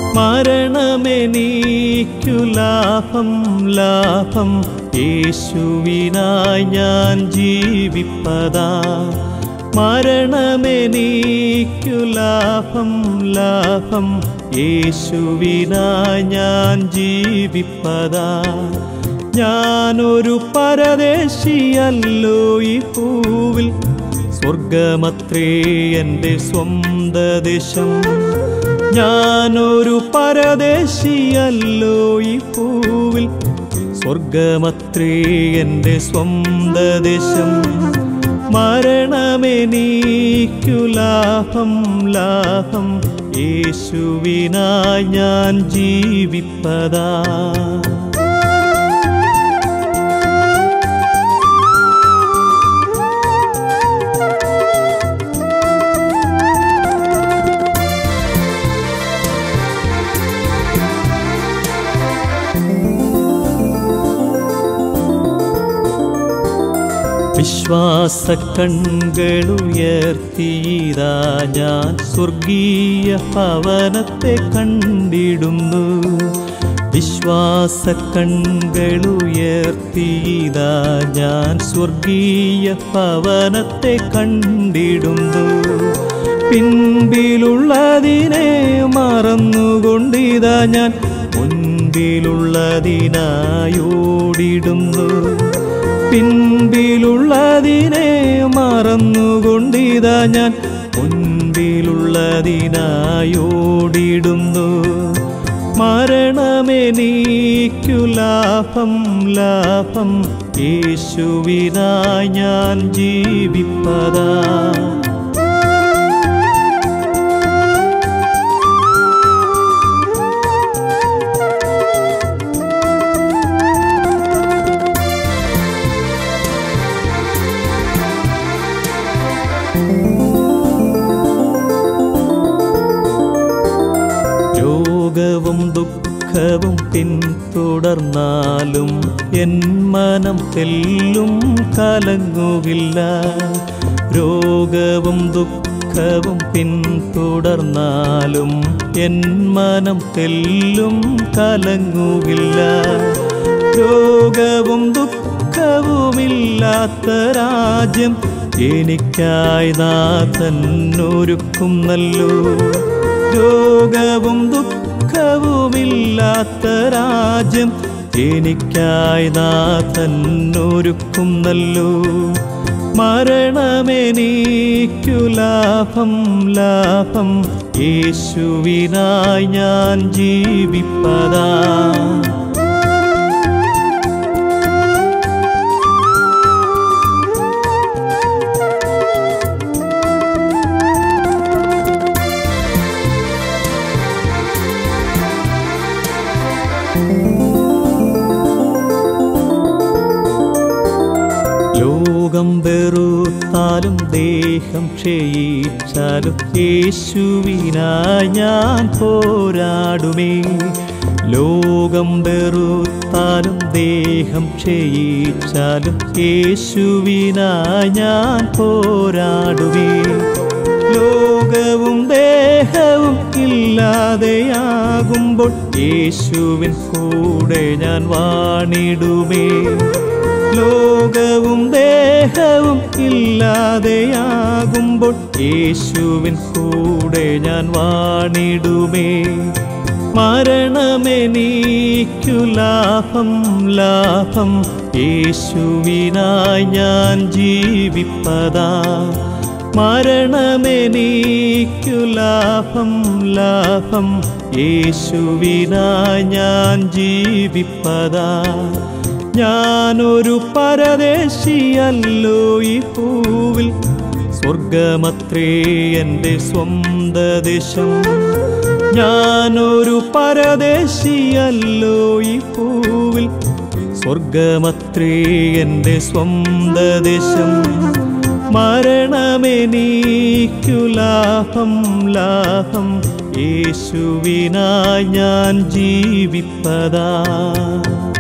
മരണമെനീക്കു ലാഭം ലാഭം യേശുവിനായി ഞാൻ ജീവിപ്പതാ മരണമെനീക്കു ലാഭം ലാഭം യേശുവിനായി ഞാൻ ജീവിപ്പതാ ഞാനൊരു പരദേശിയല്ലോ ഈ പൂവിൽ സ്വർഗമത്രേ എൻ്റെ സ്വന്ത ദേശം ഞാനൊരു പരദേശിയല്ലോ ഈ പൂവിൽ സ്വർഗമത്രേ എൻ്റെ സ്വന്ത ദേശം മരണമെനീക്കു ലാഭം ലാഭം യേശുവിനായി ഞാൻ ജീവിപ്പതാ വിശ്വാസ കൺകളുയർത്തിയതാ ഞാൻ സ്വർഗീയ ഭവനത്തെ കണ്ടിടുന്നു വിശ്വാസ കൺകളുയർത്തിയതാ ഞാൻ സ്വർഗീയ ഭവനത്തെ കണ്ടിടുന്നു പിൻപിലുള്ളതിനെ മറന്നുകൊണ്ടിതാ ഞാൻ മുൻപിലുള്ളതിനായോടിടുന്നു പിൻപിലുള്ളതിനെ മറന്നുകൊണ്ടിതാ ഞാൻ മുൻപിലുള്ളതിനായോടിടുന്നു മരണമെനീക്കു ലാഭം ലാഭം യേശുവിനായി ഞാൻ ജീവിപ്പതാ രോഗവും ദുഃഖവും പിന്തുടർന്നാലും എൻ മനം തെല്ലും കലങ്ങുകില്ല രോഗവും ദുഃഖവും പിന്തുടർന്നാലും എൻ മനം തെല്ലും കലങ്ങുകില്ല രോഗവും ദുഃഖവുമില്ലാത്ത രാജ്യം എനിക്കായി നാഥൻ ഒരുക്കുന്നല്ലോ രോഗവും ദുഃഖവുമില്ലാത്ത രാജ്യം എനിക്കായി നാഥൻ ഒരുക്കുന്നല്ലോ മരണമെനീക്കു ലാഭം ലാഭം യേശുവിനായി ഞാൻ ജീവിപ്പതാ ലോകം വെറുത്താലും ദേഹം ക്ഷയിച്ചാലും യേശുവിനായി ഞാൻ പോരാടുമേ ലോകം വെറുത്താലും ദേഹം ക്ഷയിച്ചാലും യേശുവിനായി ഞാൻ പോരാടുമേ ലോകവും ദേഹവും ഇല്ലാതെയാകുമ്പോൾ യേശുവിൻ കൂടെ ഞാൻ വാണിടുമേ ലോകവും ദേഹവും ഇല്ലാതെയാകുമ്പോൾ യേശുവിൻ കൂടെ ഞാൻ വാണിടുമേ മരണമെനീക്കു ലാഭം ലാഭം യേശുവിനായി ഞാൻ ജീവിപ്പതാ മരണമെനീക്കു ലാഭം ലാഭം യേശുവിനായി ഞാൻ ജീവിപ്പതാ ഞാനൊരു പരദേശിയല്ലോ ഈ പൂവിൽ സ്വർഗമത്രേ എൻ്റെ സ്വന്ത ദേശം ഞാനൊരു പരദേശിയല്ലോ ഈ പൂവിൽ സ്വർഗമത്രേ എൻ്റെ സ്വന്ത ദേശം മരണമെനീക്കു ലാഭം ലാഭം യേശുവിനായി ഞാൻ ജീവിപ്പതാ